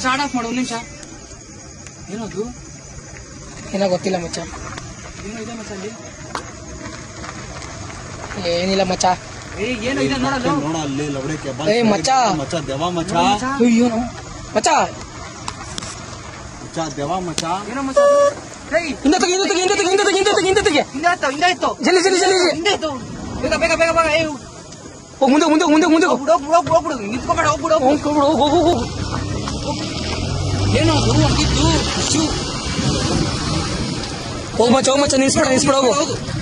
Start of ಮಾಡು ಒಂದ್ ನಿಮಿಷ ಏನದು ಏನೋ ಗೊತ್ತಿಲ್ಲ ಮಚ್ಚ ಏನೋ ಇದೆ ಮಚ್ಚ ಅಲ್ಲಿ ಏನಿಲ್ಲ ಮಚ್ಚ ಏ ಏನೋ ಇದೆ ನೋಡಲ್ಲ ನೋಡ ಅಲ್ಲಿ ಲವಡಕ್ಕೆ ಏ, ಮಚ್ಚ. ಮಚ್ಚ ದೆವ ಮಚ್ಚ ಅಯ್ಯೋ ನಾವು ಮಚ್ಚ ಮಚ್ಚ ದೆವ ಮಚ್ಚ ಏನೋ ಮಚ್ಚ ಅದು? ಏಯ್ ಹಿಂದೆ ತೆಗಿ ಹಿಂದೆ ತೆಗಿ ಹಿಂದೆ ತೆಗಿ ಹಿಂದೆ ತೆಗಿ ಹಿಂದೆ ತೆಗಿ ಹಿಂದೆ ತೆಗಿ ಹಿಂದೆ ಆಯ್ತು ಹಿಂದೆ ಆಯ್ತು ಜಲ್ದಿ ಜಲ್ದಿ ಜಲ್ದಿ ಜಲ್ದಿ. ಹಿಂದೆ ಆಯ್ತು ಬೇಗ ಬೇಗ ಬೇಗ ಬೇಗ ಏ ಹೋಗ್ ಮುಂದೆ ಮುಂದೆ ಮುಂದೆ ಮುಂದೆ ಹೋಗು. ಹೋಗ್ಬಿಡು ಹೋಗ್ಬಿಡು ಹೋಗ್ಬಿಡು ಹೋಗ್ಬಿಡು ನಿಂತ್ಕೊಬೇಡ ಹೋಗ್ಬಿಡು ಹೋಗ್ ಹೋಗ್ ಹೋಗ್ ಹೋಗ್ ಹೋಗ್ ಹೋಗ್. ಏನೋ ಗುರು ಹಂಗಿತ್ತು ಶೂ ಹೋಗ್ ಮಚ್ಚ ಹೋಗ್ ಮಚ್ಚ ನಿಲ್ಸ್ಬೇಡ ನಿಲ್ಸ್ಬೇಡ ಹೋಗು ಹೌದು